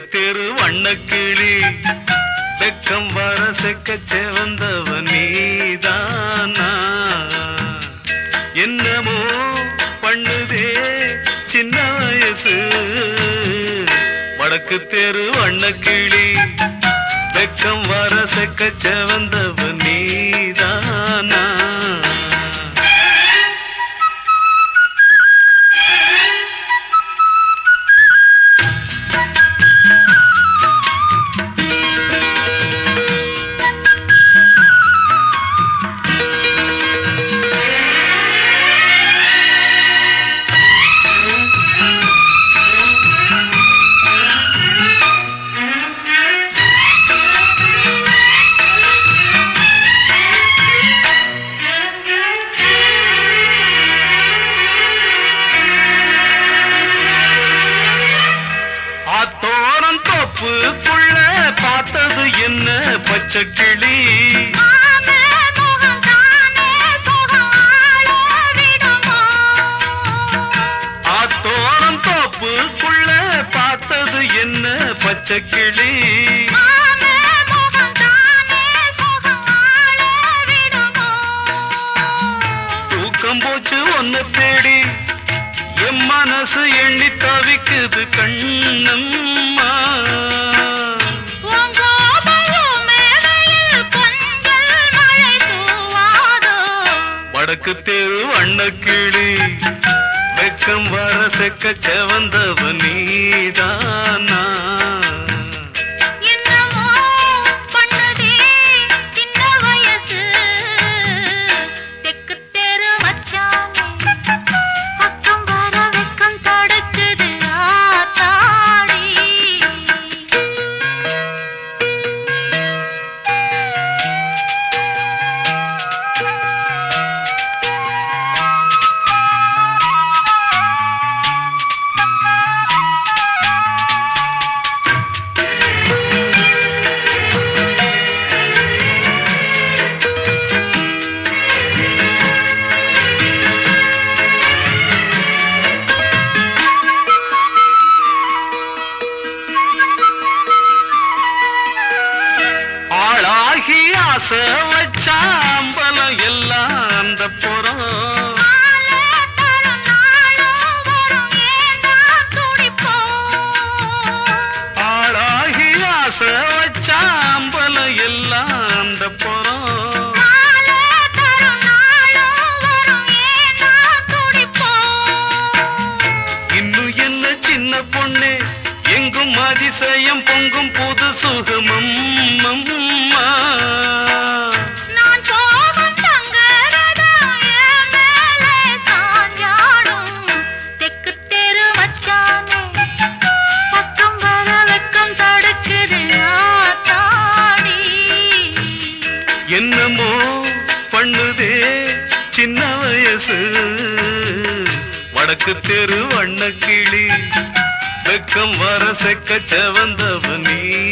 தெரு வண்ணக்கிளி வெக்கம் வர செக்க செவந்தவ நீதானா என்னமோ பண்ணுதே சின்ன வயசு வடக்கு தெரு வண்ணக்கிளி வெக்கம் வர செக்க செவந்தவ நீதானா ஆத்தோரம் தோப்புக்குள்ள பார்த்தது என்ன பச்சை கிளி ஆமே முகம் தானே சுகம் ஆள விடுமோ ஆத்தோரம் தோப்புக்குள்ள பார்த்தது என்ன பச்சை கிளி ஆமே முகம் தானே சுகம் ஆள விடுமோ தூக்கம் போச்சு ஒன்னு தேடி என் மனசு எண்ணி தவிக்குது கண்ணம்மா உன் கோபம் மேடையில் பொங்கல் மழை தூவாதோ வடக்கு தெரு வண்ணக்கிளி வெக்கம் வர செக்க செவந்தவ நீதானா என்னமோ பண்ணுதே சின்ன வயசு தெக்கு தெரு மச்சானே பக்கம் வர வெக்கம் தடுக்குது ஆத்தாடி ஆளாகி ஆசை வச்சாம்பலம் எல்லாம் அந்த புறம் ஆலே தரும் நாளும் வரும் ஏண்டா துடிப்போம் ஆளாகி ஆசை வச்சாம்பலம் எல்லாம் அந்த புறம் ஆலே தரும் நாளும் வரும் ஏண்டா துடிப்போம் இன்னும் என்ன சின்ன பொண்ணு எங்கும் அதிசயம் பொங்கும் புது சுகமம் அம்மா. நான் போகும் தங்கரதம் என் மேலே சாஞ்சாடும். தெக்கு தெரு மச்சானே, பக்கம் வர வெக்கம் தடுக்குது ஆத்தாடி. என்னமோ பண்ணுதே சின்ன வயசு வடக்கு தெரு வண்ணக்கிளி வெக்கம் வர செக்க செவந்தவ நீ